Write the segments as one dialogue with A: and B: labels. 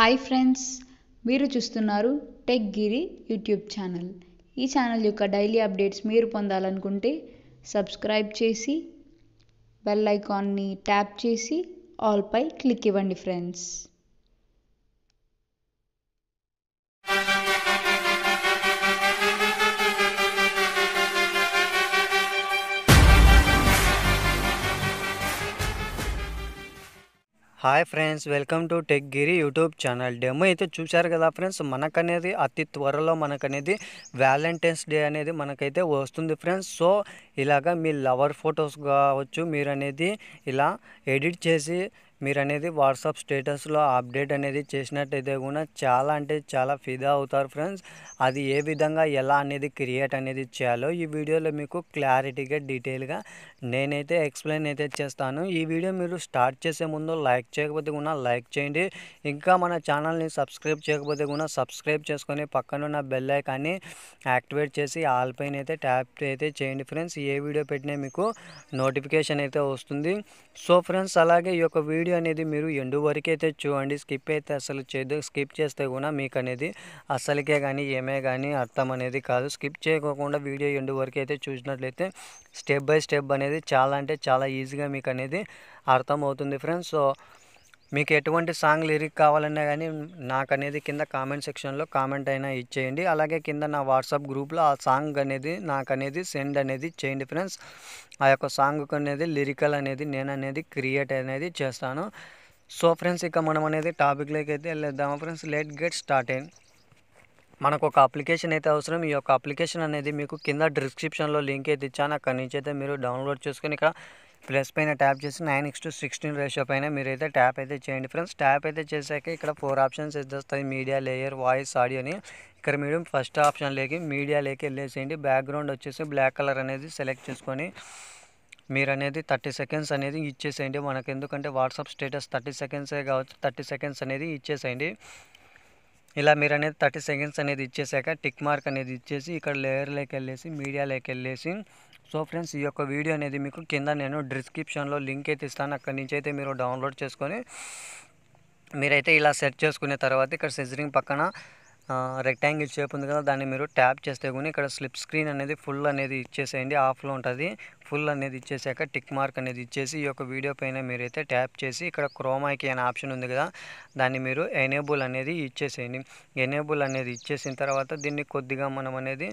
A: hi friends మీరు చూస్తున్నారు tech Giri YouTube channel ఈ ఛానల్ యొక్క డైలీ అప్డేట్స్ మీరు పొందాలనుకుంటే సబ్స్క్రైబ్ చేసి బెల్ ఐకాన్ని ట్యాప్ చేసి ఆల్పై క్లిక్ ఇవ్వండి friends
B: hi friends welcome to tech Giri YouTube channel demo అయితే చూశారు కదా ఫ్రెండ్స్ మనకనేది అతి త్వరలో మనకనేది వ్యాలంటైన్స్ డే అనేది మనకైతే వస్తుంది ఫ్రెండ్స్ సో ఇలాగా మీ లవర్ ఫొటోస్ కావచ్చు మీరు అనేది ఇలా ఎడిట్ చేసి మీరు అనేది వాట్సాప్ స్టేటస్లో అప్డేట్ అనేది చేసినట్టయితే కూడా చాలా అంటే చాలా ఫిదా అవుతారు ఫ్రెండ్స్ అది ఏ విధంగా ఎలా అనేది క్రియేట్ అనేది చేయాలో ఈ వీడియోలో మీకు క్లారిటీగా డీటెయిల్గా నేనైతే ఎక్స్ప్లెయిన్ అయితే చేస్తాను ఈ వీడియో మీరు స్టార్ట్ చేసే ముందు లైక్ చేయకపోతే కూడా లైక్ చేయండి ఇంకా మన ఛానల్ని సబ్స్క్రైబ్ చేయకపోతే కూడా సబ్స్క్రైబ్ చేసుకొని పక్కనున్న బెల్ ఐకాన్ని యాక్టివేట్ చేసి ఆల్ పైన అయితే ట్యాప్ అయితే చేయండి ఫ్రెండ్స్ ఏ వీడియో పెట్టినా మీకు నోటిఫికేషన్ అయితే వస్తుంది సో ఫ్రెండ్స్ అలాగే ఈ యొక్క వీడియో అనేది మీరు ఎండు వరకు అయితే చూడండి స్కిప్ అయితే అసలు చేయదు స్కిప్ చేస్తే కూడా మీకు అనేది అసలుకే కానీ ఏమే కానీ అర్థం అనేది కాదు స్కిప్ చేయకోకుండా వీడియో ఎండు వరకు అయితే చూసినట్లయితే స్టెప్ బై స్టెప్ అనేది చాలా అంటే చాలా ఈజీగా మీకు అనేది అర్థమవుతుంది ఫ్రెండ్స్ సో మీకు ఎటువంటి సాంగ్ లిరిక్ కావాలన్నా కానీ నాకు అనేది కింద కామెంట్ సెక్షన్లో కామెంట్ అయినా ఇచ్చేయండి అలాగే కింద నా వాట్సాప్ గ్రూప్లో ఆ సాంగ్ అనేది నాకు అనేది సెండ్ అనేది చేయండి ఫ్రెండ్స్ ఆ యొక్క సాంగ్ అనేది లిరికల్ అనేది నేను అనేది క్రియేట్ అనేది చేస్తాను సో ఫ్రెండ్స్ ఇక మనం అనేది టాపిక్లోకి అయితే వెళ్ళేద్దాము ఫ్రెండ్స్ లెట్ గెట్ స్టార్ట్ అయింది మనకు ఒక అప్లికేషన్ అయితే అవసరం ఈ యొక్క అప్లికేషన్ అనేది మీకు కింద డిస్క్రిప్షన్లో లింక్ అయితే ఇచ్చాను అక్కడి నుంచి అయితే మీరు డౌన్లోడ్ చేసుకొని ఇక్కడ ప్లస్ పైన ట్యాప్ చేసి nine x to sixteen ratio పైన మీరైతే ట్యాప్ అయితే చేయండి ఫ్రెండ్స్ ట్యాప్ అయితే చేశాక ఇక్కడ ఫోర్ ఆప్షన్స్ అయితే వస్తాయి మీడియా లేయర్ వాయిస్ ఆడియో అని ఇక్కడ మీరు ఫస్ట్ ఆప్షన్లోకి మీడియాలోకి వెళ్ళేసేయండి బ్యాక్గ్రౌండ్ వచ్చేసి బ్లాక్ కలర్ అనేది సెలెక్ట్ చేసుకొని మీరు అనేది థర్టీ సెకండ్స్ అనేది ఇచ్చేసేయండి మనకు ఎందుకంటే వాట్సాప్ స్టేటస్ థర్టీ సెకండ్సే కావచ్చు థర్టీ సెకండ్స్ అనేది ఇచ్చేసేయండి ఇలా మీరు అనేది థర్టీ సెకండ్స్ అనేది ఇచ్చేసాక టిక్ మార్క్ అనేది ఇచ్చేసి ఇక్కడ లేయర్లోకి వెళ్ళేసి మీడియాలోకి వెళ్ళేసి సో ఫ్రెండ్స్ ఈ యొక్క వీడియో అనేది మీకు కింద నేను డిస్క్రిప్షన్లో లింక్ అయితే ఇస్తాను అక్కడి నుంచి అయితే మీరు డౌన్లోడ్ చేసుకొని మీరైతే ఇలా సెట్ చేసుకునే తర్వాత ఇక్కడ సెజరింగ్ పక్కన రెక్టాంగిల్ షేప్ ఉంది కదా దాన్ని మీరు ట్యాప్ చేస్తే కూడా ఇక్కడ స్లిప్ స్క్రీన్ అనేది ఫుల్ అనేది ఇచ్చేసేయండి ఆఫ్లో ఉంటుంది ఫుల్ అనేది ఇచ్చేసాక టిక్ మార్క్ అనేది ఇచ్చేసి ఈ యొక్క వీడియో పైన మీరైతే ట్యాప్ చేసి ఇక్కడ క్రోమాకి అనే ఆప్షన్ ఉంది కదా దాన్ని మీరు ఎనేబుల్ అనేది ఇచ్చేసేయండి ఎనేబుల్ అనేది ఇచ్చేసిన తర్వాత దీన్ని కొద్దిగా మనం అనేది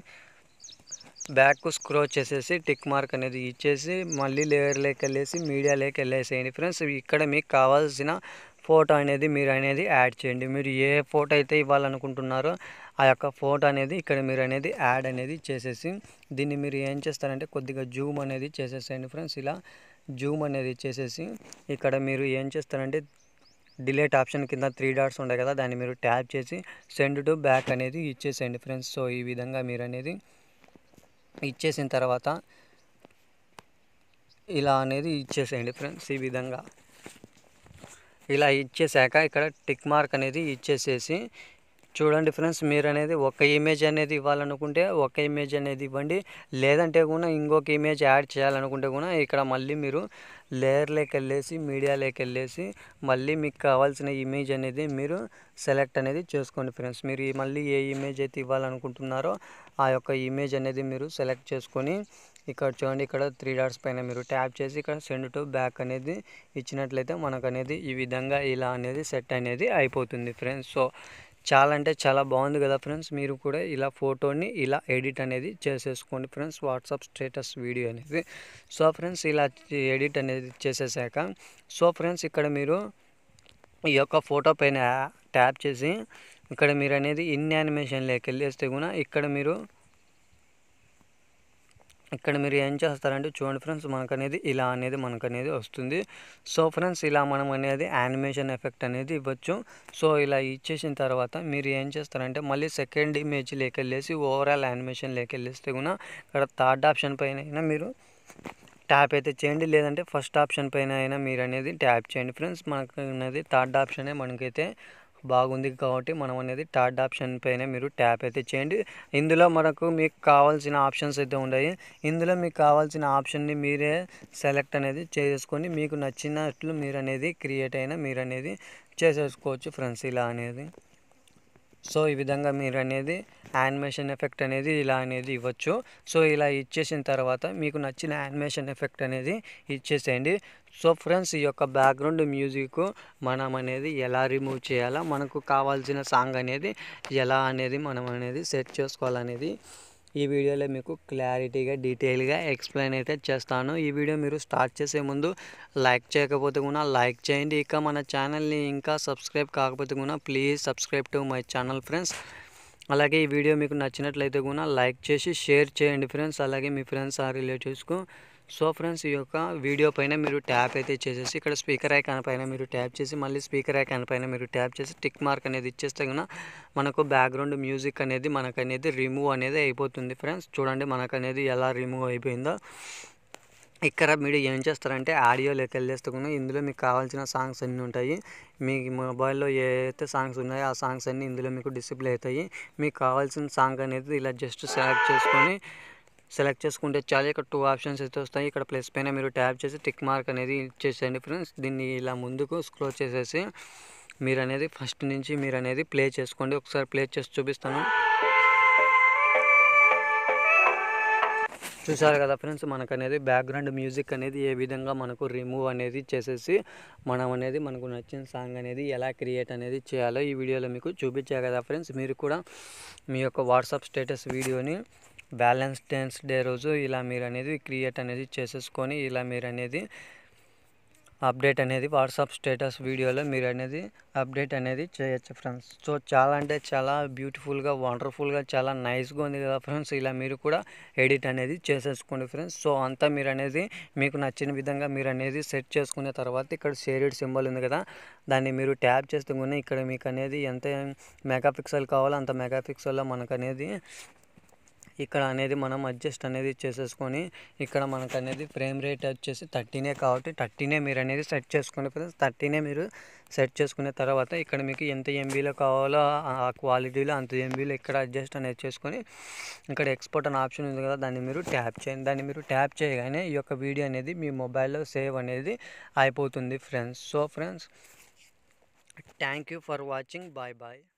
B: బ్యాక్ స్క్రో చేసేసి టిక్ మార్క్ అనేది ఇచ్చేసి మళ్ళీ లేయర్లోకి వెళ్ళేసి మీడియాలోకి వెళ్ళేసేయండి ఫ్రెండ్స్ ఇక్కడ మీకు కావాల్సిన ఫోటో అనేది మీరు అనేది యాడ్ చేయండి మీరు ఏ ఫోటో అయితే ఇవ్వాలనుకుంటున్నారో ఆ యొక్క ఫోటో అనేది ఇక్కడ మీరు అనేది యాడ్ అనేది చేసేసి దీన్ని మీరు ఏం చేస్తారంటే కొద్దిగా జూమ్ అనేది చేసేసేయండి ఫ్రెండ్స్ ఇలా జూమ్ అనేది చేసేసి ఇక్కడ మీరు ఏం చేస్తారంటే డిలేట్ ఆప్షన్ కింద త్రీ డాట్స్ ఉంటాయి కదా దాన్ని మీరు ట్యాప్ చేసి సెండ్ టు బ్యాక్ అనేది ఇచ్చేసేయండి ఫ్రెండ్స్ సో ఈ విధంగా మీరు అనేది ఇచ్చేసిన తర్వాత ఇలా అనేది ఇచ్చేసేయండి ఫ్రెండ్స్ ఈ విధంగా ఇలా ఇచ్చేసాక ఇక్కడ టిక్ మార్క్ అనేది ఇచ్చేసేసి చూడండి ఫ్రెండ్స్ మీరు అనేది ఒక ఇమేజ్ అనేది ఇవ్వాలనుకుంటే ఒక ఇమేజ్ అనేది ఇవ్వండి లేదంటే కూడా ఇంకొక ఇమేజ్ యాడ్ చేయాలనుకుంటే కూడా ఇక్కడ మళ్ళీ మీరు లేయర్లోకి వెళ్ళేసి మీడియాలోకి వెళ్ళేసి మళ్ళీ మీకు కావాల్సిన ఇమేజ్ అనేది మీరు సెలెక్ట్ అనేది చేసుకోండి ఫ్రెండ్స్ మీరు మళ్ళీ ఏ ఇమేజ్ అయితే ఇవ్వాలనుకుంటున్నారో ఆ యొక్క ఇమేజ్ అనేది మీరు సెలెక్ట్ చేసుకొని ఇక్కడ చూడండి ఇక్కడ త్రీ డాట్స్ పైన మీరు ట్యాప్ చేసి ఇక్కడ సెండ్ టు బ్యాక్ అనేది ఇచ్చినట్లయితే మనకు అనేది ఈ విధంగా ఇలా అనేది సెట్ అనేది అయిపోతుంది ఫ్రెండ్స్ సో చాలా అంటే చాలా బాగుంది కదా ఫ్రెండ్స్ మీరు కూడా ఇలా ఫోటోని ఇలా ఎడిట్ అనేది చేసేసుకోండి ఫ్రెండ్స్ వాట్సాప్ స్టేటస్ వీడియో అనేది సో ఫ్రెండ్స్ ఇలా ఎడిట్ అనేది చేసేసాక సో ఫ్రెండ్స్ ఇక్కడ మీరు ఈ యొక్క ఫోటో పైన ట్యాప్ చేసి ఇక్కడ మీరు అనేది ఇన్ యానిమేషన్లోకి వెళ్ళేస్తే కూడా ఇక్కడ మీరు ఇక్కడ మీరు ఏం చేస్తారంటే చూడండి ఫ్రెండ్స్ మనకు అనేది ఇలా అనేది మనకు అనేది వస్తుంది సో ఫ్రెండ్స్ ఇలా మనం అనేది యానిమేషన్ ఎఫెక్ట్ అనేది ఇవ్వచ్చు సో ఇలా ఇచ్చేసిన తర్వాత మీరు ఏం చేస్తారంటే మళ్ళీ సెకండ్ ఇమేజ్ లేక వెళ్ళేసి ఓవరాల్ యానిమేషన్ లేక వెళ్ళేస్తే కూడా ఇక్కడ థర్డ్ ఆప్షన్ పైన అయినా మీరు ట్యాప్ అయితే చేయండి లేదంటే ఫస్ట్ ఆప్షన్ పైన అయినా మీరు అనేది ట్యాప్ చేయండి ఫ్రెండ్స్ మనకు అనేది థర్డ్ ఆప్షనే మనకైతే బాగుంది కాబట్టి మనం అనేది థర్డ్ ఆప్షన్ పైన మీరు ట్యాప్ అయితే చేయండి ఇందులో మనకు మీకు కావాల్సిన ఆప్షన్స్ అయితే ఉన్నాయి ఇందులో మీకు కావాల్సిన ఆప్షన్ని మీరే సెలెక్ట్ అనేది చేసుకొని మీకు నచ్చినట్లు మీరు అనేది క్రియేట్ అయిన మీరు అనేది చేసేసుకోవచ్చు ఫ్రెండ్స్ ఇలా అనేది సో ఈ విధంగా మీరు అనేది యానిమేషన్ ఎఫెక్ట్ అనేది ఇలా అనేది ఇవ్వచ్చు సో ఇలా ఇచ్చేసిన తర్వాత మీకు నచ్చిన యానిమేషన్ ఎఫెక్ట్ అనేది ఇచ్చేసేయండి సో ఫ్రెండ్స్ ఈ యొక్క బ్యాక్గ్రౌండ్ మ్యూజిక్ మనం అనేది ఎలా రిమూవ్ చేయాలా మనకు కావాల్సిన సాంగ్ అనేది ఎలా అనేది మనం అనేది సెట్ చేసుకోవాలనేది ఈ వీడియోలో మీకు క్లారిటీగా డీటెయిల్గా ఎక్స్ప్లెయిన్ అయితే చేస్తాను ఈ వీడియో మీరు స్టార్ట్ చేసే ముందు లైక్ చేయకపోతే కూడా లైక్ చేయండి ఇక మన ఛానల్ని ఇంకా సబ్స్క్రైబ్ కాకపోతే కూడా please subscribe to my channel friends అలాగే ఈ వీడియో మీకు నచ్చినట్లయితే కూడా లైక్ చేసి షేర్ చేయండి ఫ్రెండ్స్ అలాగే మీ ఫ్రెండ్స్ ఆ రిలేటివ్స్కు సో ఫ్రెండ్స్ ఈ యొక్క వీడియో పైన మీరు ట్యాప్ అయితే చేసేసి ఇక్కడ స్పీకర్ ఐకాన్ పైన మీరు ట్యాప్ చేసి మళ్ళీ స్పీకర్ ఐకాన్ పైన మీరు ట్యాప్ చేసి టిక్ మార్క్ అనేది ఇచ్చేస్తే కనుక మనకు బ్యాక్గ్రౌండ్ మ్యూజిక్ అనేది మనకు అనేది రిమూవ్ అనేది అయిపోతుంది ఫ్రెండ్స్ చూడండి మనకు అనేది ఎలా రిమూవ్ అయిపోయిందో ఇక్కడ మీరు ఏం చేస్తారంటే ఆడియోలోకి వెళ్ళేస్తే కూడా ఇందులో మీకు కావాల్సిన సాంగ్స్ అన్నీ ఉంటాయి మీ మొబైల్లో ఏ అయితే సాంగ్స్ ఉన్నాయో ఆ సాంగ్స్ అన్నీ ఇందులో మీకు డిస్ప్లే అవుతాయి మీకు కావాల్సిన సాంగ్ అనేది ఇలా జస్ట్ సెలెక్ట్ చేసుకొని సెలెక్ట్ చేసుకుంటే చాలు ఇక్కడ టూ ఆప్షన్స్ అయితే వస్తాయి ఇక్కడ ప్లస్ పైన మీరు ట్యాప్ చేసి టిక్ మార్క్ అనేది ఇచ్చేసేయండి ఫ్రెండ్స్ దీన్ని ఇలా ముందుకు స్క్రోల్ చేసేసి మీరు అనేది ఫస్ట్ నుంచి మీరు అనేది ప్లే చేసుకోండి ఒకసారి ప్లే చేసి చూపిస్తాను చూసారు కదా ఫ్రెండ్స్ మనకు అనేది బ్యాక్గ్రౌండ్ మ్యూజిక్ అనేది ఏ విధంగా మనకు రిమూవ్ అనేది చేసేసి మనం అనేది మనకు నచ్చిన సాంగ్ అనేది ఎలా క్రియేట్ అనేది చేయాలో ఈ వీడియోలో మీకు చూపించా కదా ఫ్రెండ్స్ మీరు కూడా మీ యొక్క వాట్సాప్ స్టేటస్ వీడియోని వ్యాలెంటైన్స్ డే రోజు ఇలా మీరు అనేది క్రియేట్ అనేది చేసేసుకొని ఇలా మీరు అనేది అప్డేట్ అనేది వాట్సాప్ స్టేటస్ వీడియోలో మీరు అనేది అప్డేట్ అనేది చేయొచ్చు ఫ్రెండ్స్ సో చాలా అంటే చాలా బ్యూటిఫుల్గా వండర్ఫుల్గా చాలా నైస్గా ఉంది కదా ఫ్రెండ్స్ ఇలా మీరు కూడా ఎడిట్ అనేది చేసేసుకోండి ఫ్రెండ్స్ సో అంతా మీరు అనేది మీకు నచ్చిన విధంగా మీరు అనేది సెట్ చేసుకున్న తర్వాత ఇక్కడ షేరెడ్ సింబల్ ఉంది కదా దాన్ని మీరు ట్యాప్ చేస్తే కూడా ఇక్కడ మీకు అనేది ఎంత మెగాపిక్సెల్ కావాలో అంత మెగాపిక్సెల్లో మనకు అనేది ఇక్కడ అనేది మనం అడ్జస్ట్ అనేది చేసేసుకొని ఇక్కడ మనకు అనేది ఫ్రేమ్ రేట్ వచ్చేసి థర్టీనే కాబట్టి థర్టీనే మీరు అనేది సెట్ చేసుకోండి ఫ్రెండ్స్ థర్టీనే మీరు సెట్ చేసుకున్న తర్వాత ఇక్కడ మీకు ఎంత ఎంబీలో కావాలో ఆ క్వాలిటీలో అంత ఎంబీలో ఇక్కడ అడ్జస్ట్ అనేది చేసుకొని ఇక్కడ ఎక్స్పోర్ట్ అనే ఆప్షన్ ఉంది కదా దాన్ని మీరు ట్యాప్ చేయండి దాన్ని మీరు ట్యాప్ చేయగానే ఈ యొక్క వీడియో అనేది మీ మొబైల్లో సేవ్ అనేది అయిపోతుంది friends so friends thank you for watching bye bye